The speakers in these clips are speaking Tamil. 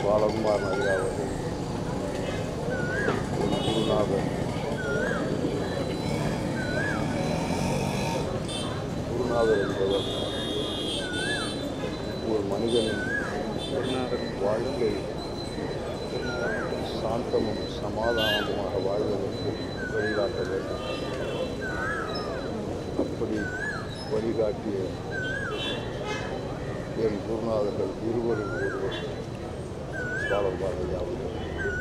பாலகுமார் ஐயா அவர்கள் ஒரு குருநாதர் குருநாதர் என்பவர் ஒரு மனிதனின் வாழ்க்கை சாந்தமும் சமாதானமுமாக வாழ்வதற்கு வழிகாட்ட வேண்டும் அப்படி வழிகாட்டிய என் குருநாதர்கள் இருவரில் ஒருவர் பாலபாலையா அவர்கள்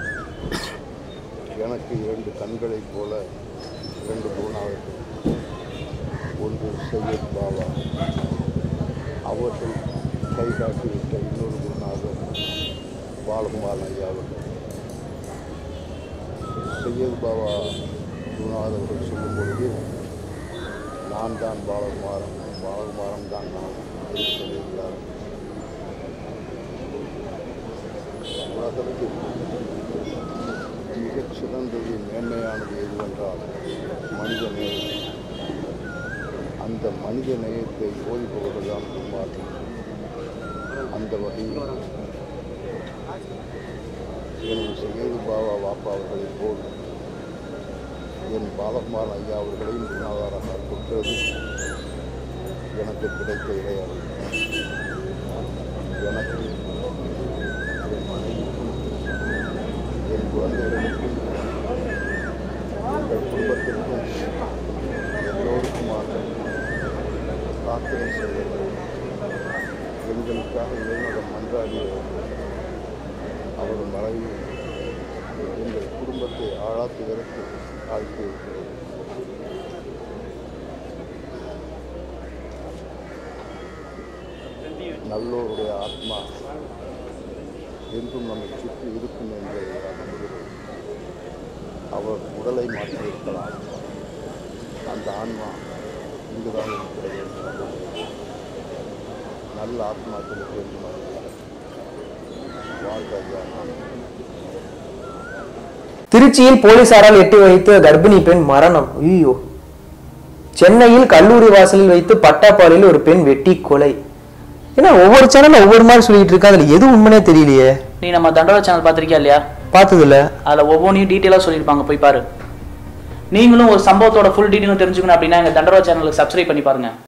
எனக்கு இரண்டு கண்களைப் போல இரண்டு குருநாதர்கள் ஒன்று சையத் பாபா அவர்கள் கைகாட்டிவிட்ட இன்னொரு குருநாதர் பாலகுமார் ஐயா அவர்கள் சையத் பாபா குருநாதர் அவர்கள் சொல்லும் பொழுது நான் தான் பாலகுமாரன் பாலகுமாரன் தான் நான் என்று சொல்லியிருக்கிறார் உலகத்தில் மிகச் சிறந்தது மேன்மையானது எதுவென்றால் மனித நேயம் அந்த மனித நேயத்தை போதிப்பவர்கள் தான் குருமார்கள் அந்த வகையில் எனது சகேது பாபா வாப்பா அவர்களைப் போல் என் பாலகுமார் ஐயா அவர்களையும் குருநாதாராக கொண்டது எனக்கு கிடைத்த இடையாறு எனக்கு என் மனைவிக்கும் என் குழந்தைகளுக்கும் எங்கள் குடும்பத்திற்கும் எல்லோருக்குமாக பிரார்த்தனை செய்தவர்கள் எங்களுக்காக இறைவனம் மன்றாடியவர்கள் அவர் மறைவு எங்கள் குடும்பத்தை ஆழாத்துவதற்கு ஆழ்த்தி இருக்கிறது நல்லோருடைய ஆத்மா என்றும் நம்மை சுற்றி இருக்கும் என்பதை நம்புகிறோம் அவர் உடலை மாற்றியிருக்கலாம் அந்த ஆன்மா இங்குதான் இருக்கிறது என்று நம்புகிறேன் நல்ல ஆத்மாக்களுக்கு என்று நம்புகிறேன் வாழ்க ஐயா திருச்சியில் போலீசாரால் எட்டி வைத்து கர்ப்பிணி பெண் மரணம் ஐயோ சென்னையில் கல்லூரி வாசலில் வைத்து பட்டாப்பாலையில் ஒரு பெண் வெட்டி கொலை ஏன்னா ஒவ்வொரு சேனல்ல ஒவ்வொரு மாதிரி சொல்லிட்டு இருக்கா அதுல எது உண்மைனே தெரியலையே நீ நம்ம தண்டோரா சேனல் பார்த்திருக்கியா இல்லையா பார்த்தது இல்ல அதில் ஒவ்வொன்றையும் டீட்டெயிலாக சொல்லியிருப்பாங்க போய் பாரு நீங்களும் ஒரு சம்பவத்தோட ஃபுல் டீட்டெயிலும் தெரிஞ்சுக்கணும் அப்படின்னா எங்கள் தண்டோரா சேனலுக்கு சப்ஸ்கிரைப் பண்ணி பாருங்க